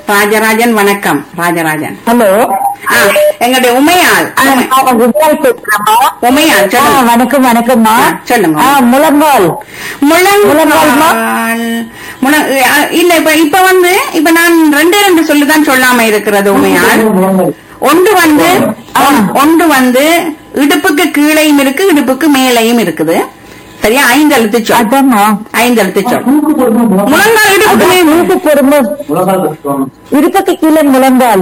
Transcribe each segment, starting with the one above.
ராஜராஜன் வணக்கம் ராஜராஜன் ஹலோ ஆ, எங்களுடைய உமையாள் உமை- குஜரால் பேசுறேம்மா உமையாள் ஆ, சொல்லுங்க வணக்கம் வணக்கம்மா ஆ, சொல்லுங்க. ஆ, முழங்கால் முழங்கால்மா? முழங்கால் முழ- அ, இல்ல இப்ப இப்ப வந்து இப்ப நான் ரெண்டே ரெண்டு சொல்லுதான் சொல்லாம இருக்கிறது உமையாள் ஒன்று வந்து ஒன்- ஒன்று வந்து இடுப்புக்கு கீழையும் இருக்கு இடுப்புக்கு மேலையும் இருக்குது சரியா ஐந்து எழுத்து சொல் அதாம்மா ஐந்து எழுத்து சொல் முழங்கால் இடுப்புக்கு மே- மூக்கு பொறுமை இருபத்தி கீழே முழங்கால்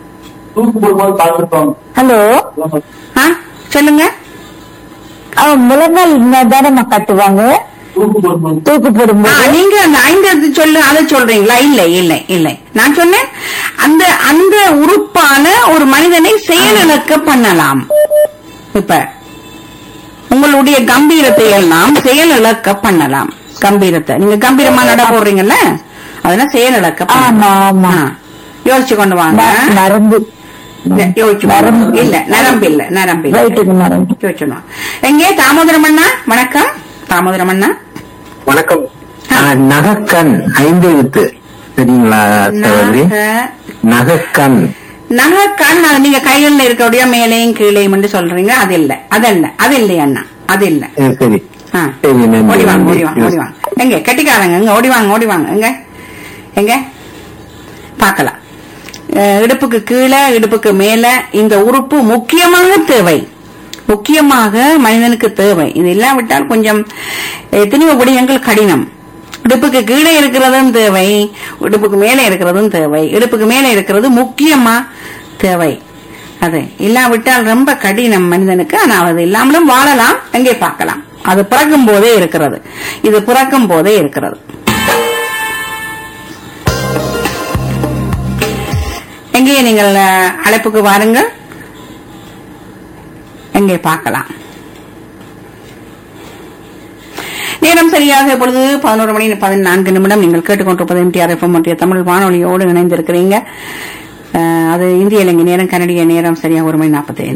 ஹலோ ஆ, சொல்லுங்க ஆ, முழங்கால் தானம்மா கட்டுவாங்க தூக்கு ஆ, போடும்போது நீங்க அந்த ஐந்து எழுத்து சொல்லு அதை சொல்றீங்களா இல்லை இல்லை இல்லை நான் சொன்னேன் அந்த அந்த உறுப்பான ஒரு மனிதனை செயலிழக்க பண்ணலாம் இப்ப உங்களுடைய கம்பீரத்தை எல்லாம் செயலிழக்க பண்ணலாம் கம்பீரத்தை நீங்க கம்பீரமா நட போடுறீங்கல்ல அதெல்லாம் செயலிழக்க பண்ணலாம். ஆமா ஆமா ஆ, யோசிச்சு கொண்டு வாங்க ந- நரம்பு இல்ல, யோசிச்சு கொண்டு வாங்க. இல்ல நரம்பு இல்ல நரம்பு இல்ல ரைட்டுக்கு நரம்பு யோசிச்சுணும் எங்கே தாமோதரம் அண்ணா வணக்கம் தாமோதரம் அண்ணா வணக்கம் ஆ, நகக்கண் ஐந்து எழுத்து சரிங்களா சகோதரி நக- நகக்கண் நகை கண் அது நீங்க கையில இருக்கக்கூடிய மேலையும் கீழையும் என்று சொல்றீங்க அது இல்ல அது இல்ல அது இல்லை அண்ணா அது இல்ல ஆ, சரி ஆ. சரி நன்றி ஓடி வாங்க நன்றி ஓடி வாங்க ஓடி வாங்க எங்க கெட்டிக்காரங்க எங்க ஓடி வாங்க ஓடி வாங்க எங்க எங்க பார்க்கலாம் அஹ், இடுப்புக்கு கீழே இடுப்புக்கு மேல இந்த உறுப்பு முக்கியமாக தேவை முக்கியமாக மனிதனுக்கு தேவை இது இல்லாவிட்டால் கொஞ்சம் எத்தனையோ விடயங்கள் கடினம் இடுப்புக்கு கீழே இருக்கிறதும் தேவை இடுப்புக்கு மேலே இருக்கிறதும் தேவை இடுப்புக்கு மேலே இருக்கிறது முக்கியமா தேவை அது இல்லாவிட்டால் ரொம்ப கடினம் மனிதனுக்கு ஆனா அது இல்லாமலும் வாழலாம் எங்கே பார்க்கலாம் அது பிறக்கும் போதே இருக்கிறது இது பிறக்கும் போதே இருக்கிறது எங்கே நீங்கள் அஹ், அழைப்புக்கு வாருங்கள் எங்கே பார்க்கலாம் நேரம் சரியாக இப்பொழுது பதினோரு மணி பதினான்கு நிமிடம் நீங்கள் கேட்டுக்கொண்டிருப்பது எம்டிஆர் எஃப்எம் ஒன்றிய தமிழ் வானொலியோடு இணைந்திருக்கிறீங்க அஹ், அது இந்திய இலங்கை நேரம் கனடிய நேரம் சரியாக ஒரு மணி நாற்பத்தி